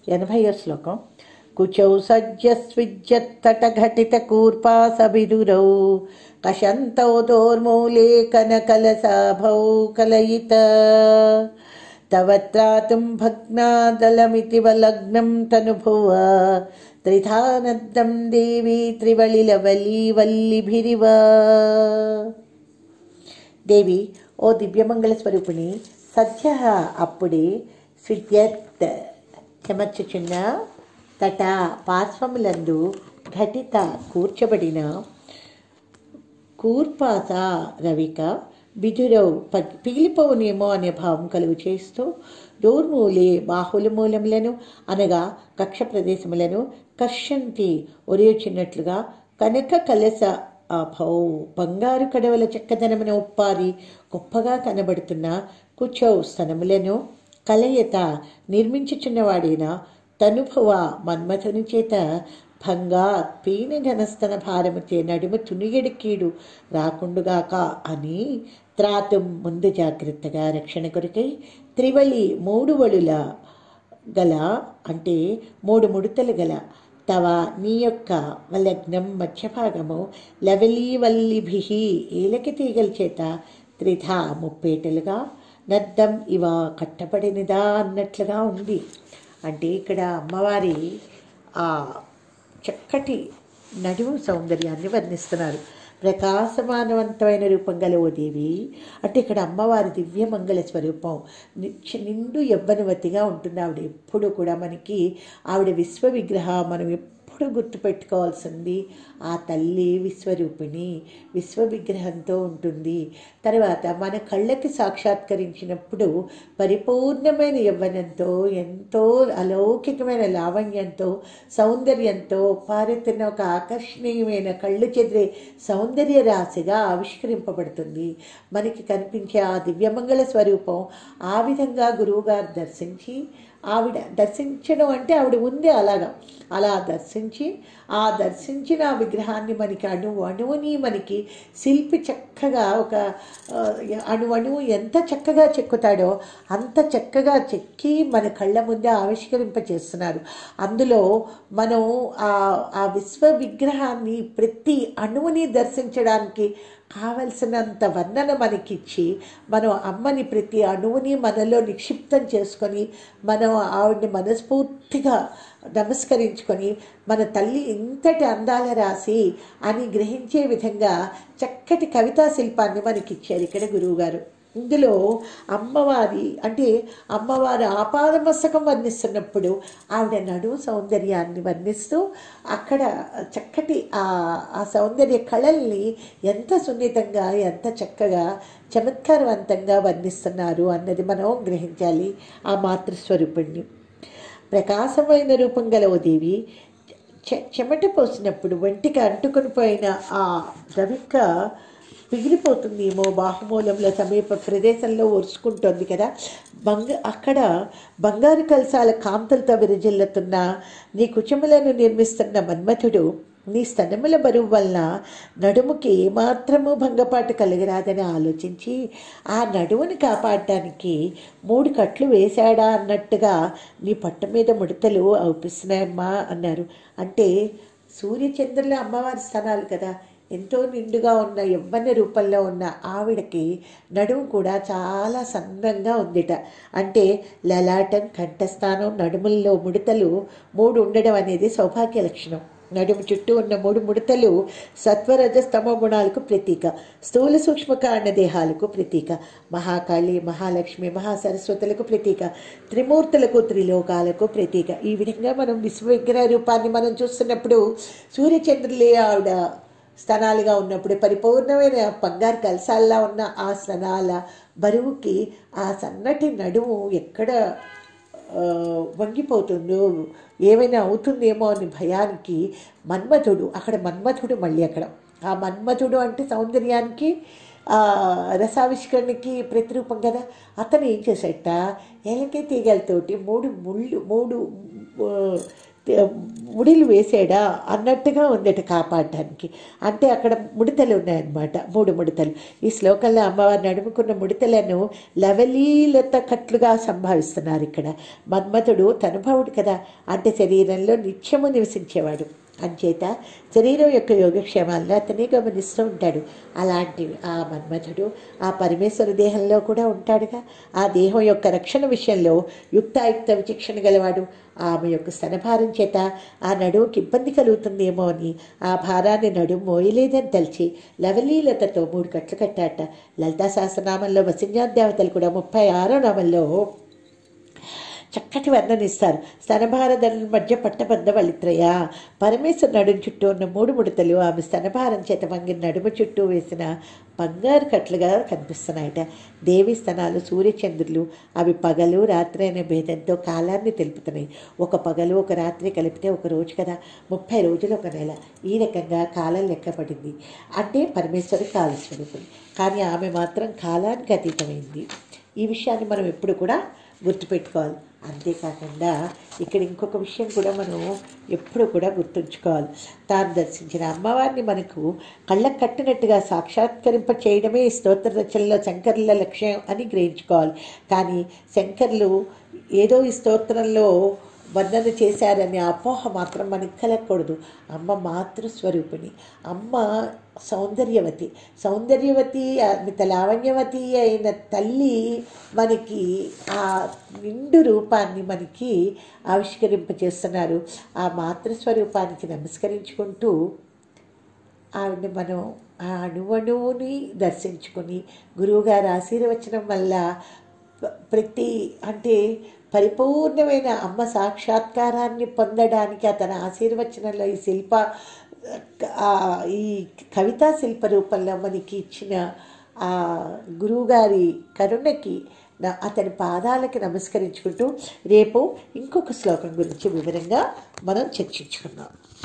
ఎనభైవ శ్లోకం కుచౌ సజ్జస్విజ్యత్తటఘటితకూర్పాసభిరురౌ కషంతౌ దోర్మూలే కనకలసాభౌ కలయిత తవ త్రాతుం భగ్నాదలమితి వలగ్నం తనుభువ త్రిధానద్దం దేవి త్రివళిలవలీ వల్లిభిరివ దేవి ఓ దివ్యమంగళ స్వరూపిణి సద్య అప్పుడే స్విద్యత్ చెమర్చుచున్న తట పార్శ్వములందు ఘటిత కూర్చబడిన కూర్పాస రవిక బిదురవు పగ్- పిగిలిపోవునేమో అనే భావం కలుగు చేస్తూ దూర్మూలే బాహుల మూలములను అనగా కక్ష ప్రదేశములను కర్షంతి ఒరియుచున్నట్లుగా కనక కలస ఆభౌ బంగారు కడవల చక్కదనమున ఉప్పారి గొప్పగా కనబడుతున్న కుచౌ స్తనములను కలయత నిర్మించుచున్నవాడైన తనుభవ మన్మథుని చేత భంగా పీన ఘనస్తన భారముచే నడుము తునిగడి కీడు రాకుండుగాక అని త్రాతుం ముందు జాగ్రత్తగా రక్షణ కొరకై త్రివళి మూడు వళుల గల అంటే మూడు ముడతలు గల తవ నీ యొక్క వలగ్నం మధ్యభాగము లవలీ వల్లిభి ఏలకి తీగల చేత త్రిధ ముప్పేటలుగా నద్దం ఇవ కట్టబడినదా అన్నట్లుగా ఉంది అంటే ఇక్కడ అమ్మవారి ఆ చక్కటి నడుము సౌందర్యాన్ని వర్ణిస్తున్నారు ప్రకాశమానవంతమైన రూపం గల ఓ దేవి అంటే ఇక్కడ అమ్మవారి దివ్య మంగళ స్వరూపం నిత్య నిండు యవ్వనవతిగా ఉంటుంది ఆవిడ ఎప్పుడు కూడా మనకి ఆవిడ విశ్వ విగ్రహ మనం ఎప్పుడు గుర్తుపెట్టుకోవాల్సింది ఆ తల్లి విశ్వరూపిణి విశ్వ విగ్రహంతో ఉంటుంది తర్వాత మన కళ్ళకి సాక్షాత్కరించినప్పుడు పరిపూర్ణమైన యవ్వనంతో ఎంతో అలౌకికమైన లావణ్యంతో సౌందర్యంతో పారెత్తున్న ఒక ఆకర్షణీయమైన కళ్ళు చెదిరే సౌందర్య రాశిగా ఆవిష్కరింపబడుతుంది మనకి కనిపించే ఆ దివ్యమంగళ స్వరూపం ఆ విధంగా గురువుగారు దర్శించి ఆవిడ దర్శించడం అంటే ఆవిడ ఉంది అలాగా అలా దర్శించి ఆ దర్శించిన ఆ విగ్రహాన్ని మనకి అణువు అణువుని మనకి శిల్పి చక్కగా ఒక ఆ, అణు అణువు ఎంత చక్కగా చెక్కుతాడో అంత చక్కగా చెక్కి మన కళ్ళ ముందే ఆవిష్కరింపచేస్తున్నారు అందులో మనం ఆ ఆ విశ్వ విగ్రహాన్ని ప్రతి అణువుని దర్శించడానికి కావలసినంత వర్ణన మనకిచ్చి మనం అమ్మని ప్రతి అణువుని మనలో నిక్షిప్తం చేసుకొని మనం ఆవిడ్ని మనస్ఫూర్తిగా నమస్కరించుకొని మన తల్లి ఇంతటి అందాల రాసి అని గ్రహించే విధంగా చక్కటి కవితా శిల్పాన్ని మనకిచ్చారు ఇక్కడ గురువుగారు ఇందులో అమ్మవారి అంటే అమ్మవారి ఆపాదమస్తకం వర్ణిస్తున్నప్పుడు ఆవిడ నడుము సౌందర్యాన్ని వర్ణిస్తూ అక్కడ చక్కటి ఆ ఆ సౌందర్య కళల్ని ఎంత సున్నితంగా ఎంత చక్కగా చమత్కారవంతంగా వర్ణిస్తున్నారు అన్నది మనం గ్రహించాలి ఆ మాతృస్వరూపిణ్ణి ప్రకాశమైన రూపం గల ఓ దేవి చె చెమట పోసినప్పుడు ఒంటికి అంటుకొని పోయిన ఆ రవిక పిగిలిపోతుందేమో బాహుమూలంలో సమీప ప్రదేశంలో ఒరుచుకుంటోంది కదా బంగ అక్కడ బంగారు కలసాల కాంతులతో విరజిల్లుతున్న నీ కుచములను నిర్మిస్తున్న మన్మథుడు నీ స్తనముల బరువు వలన నడుముకి ఏమాత్రము భంగపాటు కలగరాదని ఆలోచించి ఆ నడుముని కాపాడడానికి మూడు కట్లు వేశాడా అన్నట్టుగా నీ పట్టు మీద ముడతలు అవుపిస్తున్నాయమ్మా అన్నారు అంటే సూర్యచంద్రుల అమ్మవారి స్థానాలు కదా ఎంతో నిండుగా ఉన్న యవ్వన రూపంలో ఉన్న ఆవిడకి నడుము కూడా చాలా సన్నంగా ఉందిట అంటే లలాటం కంఠస్థానం నడుముల్లో ముడతలు మూడు ఉండడం అనేది సౌభాగ్య లక్షణం నడుము చుట్టూ ఉన్న మూడు ముడతలు సత్వరజ స్తమో గుణాలకు ప్రతీక స్థూల సూక్ష్మ కారణ దేహాలకు ప్రతీక మహాకాళి మహాలక్ష్మి మహాసరస్వతులకు ప్రతీక త్రిమూర్తులకు త్రిలోకాలకు ప్రతీక ఈ విధంగా మనం విశ్వవిగ్రహ రూపాన్ని మనం చూస్తున్నప్పుడు సూర్యచంద్రులే ఆవిడ స్తనాలుగా ఉన్నప్పుడు పరిపూర్ణమైన బంగారు కలసాల్లా ఉన్న ఆ స్తనాల బరువుకి ఆ సన్నటి నడుము ఎక్కడ ఆ, వంగిపోతుందో ఏమైనా అవుతుందేమో అని భయానికి మన్మథుడు అక్కడ మన్మథుడు మళ్ళీ అక్కడ ఆ మన్మథుడు అంటే సౌందర్యానికి ఆ, రసావిష్కరణకి ప్రతిరూపం కదా అతను ఏం చేసేట ఏలకే తీగలతోటి మూడు ముళ్ళు మూడు ఆ, ముడిలు వేసాడా అన్నట్టుగా ఉందట కాపాడడానికి అంటే అక్కడ ముడతలు ఉన్నాయన్నమాట మూడు ముడతలు ఈ శ్లోకంలో అమ్మవారు నడుముకున్న ముడతలను లవలీలత కట్లుగా సంభావిస్తున్నారు ఇక్కడ మన్మథుడు తనుభవుడు కదా అంటే శరీరంలో నిత్యము నివసించేవాడు అంచేత శరీరం యొక్క యోగక్షేమాలను అతనే గమనిస్తూ ఉంటాడు అలాంటి ఆ మన్మథుడు ఆ పరమేశ్వర దేహంలో కూడా ఉంటాడుగా ఆ దేహం యొక్క రక్షణ విషయంలో యుక్తాయుక్త విచక్షణ గలవాడు ఆమె యొక్క స్తనభారం చేత ఆ నడువుకి ఇబ్బంది కలుగుతుందేమో అని ఆ భారాన్ని నడుము మోయలేదని తలిచి లవలీలతతో మూడు కట్లు కట్టాట లలితా సహస్రనామంలో వసిన్యాదేవతలు కూడా ముప్పై ఆరో నామంలో చక్కటి వర్ణనిస్తారు స్తనభారదల మధ్య పట్టబద్ద వళిత్రయ పరమేశ్వర నడుము చుట్టూ ఉన్న మూడు ముడతలు ఆమె స్తనభారం చేత వంగిన నడుము చుట్టూ వేసిన బంగారు కట్లుగా కనిపిస్తున్నాయట దేవి స్తనాలు సూర్యచంద్రులు అవి పగలు రాత్రి అనే భేదంతో కాలాన్ని తెలుపుతున్నాయి ఒక పగలు ఒక రాత్రి కలిపితే ఒక రోజు కదా ముప్పై రోజులు ఒక నెల ఈ రకంగా కాలం లెక్కపడింది అంటే పరమేశ్వరి కాలస్వరూపుడు కానీ ఆమె మాత్రం కాలానికి అతీతమైంది ఈ విషయాన్ని మనం ఎప్పుడు కూడా గుర్తుపెట్టుకోవాలి అంతేకాకుండా ఇక్కడ ఇంకొక విషయం కూడా మనం ఎప్పుడు కూడా గుర్తుంచుకోవాలి తాను దర్శించిన అమ్మవారిని మనకు కళ్ళకు కట్టినట్టుగా సాక్షాత్కరింప చేయడమే ఈ స్తోత్ర రచనలో శంకరుల లక్ష్యం అని గ్రహించుకోవాలి కానీ శంకర్లు ఏదో ఈ స్తోత్రంలో వర్ణన చేశారనే అపోహ మాత్రం మనకి కలగకూడదు అమ్మ మాతృస్వరూపిణి అమ్మ సౌందర్యవతి సౌందర్యవతి మిత లావణ్యవతి అయిన తల్లి మనకి ఆ నిండు రూపాన్ని మనకి ఆవిష్కరింపచేస్తున్నారు ఆ మాతృస్వరూపానికి నమస్కరించుకుంటూ ఆవిడ మనం ఆ అణువణువుని దర్శించుకొని గురువుగారు ఆశీర్వచనం వల్ల ప- ప్రతి అంటే పరిపూర్ణమైన అమ్మ సాక్షాత్కారాన్ని పొందడానికి అతని ఆశీర్వచనంలో ఈ శిల్ప ఆ, ఈ కవితా శిల్ప రూపంలో మనకి ఇచ్చిన ఆ గురువుగారి కరుణకి నా- అతని పాదాలకి నమస్కరించుకుంటూ రేపు ఇంకొక శ్లోకం గురించి వివరంగా మనం చర్చించుకుందాం